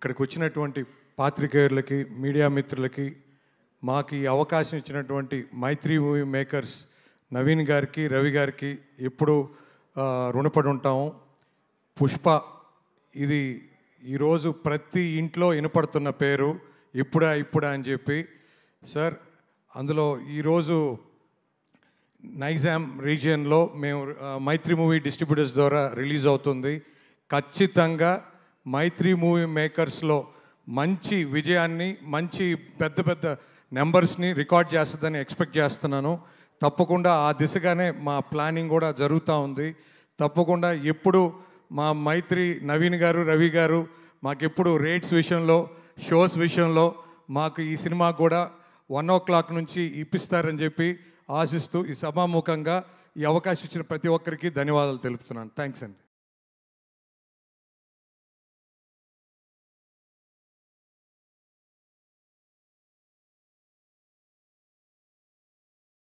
ఇక్కడికి వచ్చినటువంటి పాత్రికేయులకి మీడియా మిత్రులకి మాకు ఈ అవకాశం ఇచ్చినటువంటి మైత్రి మూవీ మేకర్స్ నవీన్ గారికి రవి గారికి ఎప్పుడు ఆ, రుణపడి ఉంటాము పుష్ప ఇది ఈరోజు ప్రతి ఇంట్లో వినపడుతున్న పేరు ఇప్పుడా ఇప్పుడా అని చెప్పి సార్ అందులో ఈరోజు నైజామ్ రీజియన్లో మేము ఆ, మైత్రి మూవీ డిస్ట్రిబ్యూటర్స్ ద్వారా రిలీజ్ అవుతుంది ఖచ్చితంగా మైత్రి మూవీ మేకర్స్లో మంచి విజయాన్ని మంచి పెద్ద పెద్ద నెంబర్స్ని రికార్డ్ చేస్తుందని ఎక్స్పెక్ట్ చేస్తున్నాను తప్పకుండా ఆ దిశగానే మా ప్లానింగ్ కూడా జరుగుతూ ఉంది తప్పకుండా ఎప్పుడు మా మైత్రి నవీన్ గారు రవి గారు మాకెప్పుడు రేట్స్ విషయంలో షోస్ విషయంలో మాకు ఈ సినిమా కూడా వన్ ఓ క్లాక్ నుంచి ఇప్పిస్తారని చెప్పి ఆశిస్తూ ఈ సభాముఖంగా ఈ అవకాశం ఇచ్చిన ప్రతి ఒక్కరికి ధన్యవాదాలు తెలుపుతున్నాను థ్యాంక్స్ అండి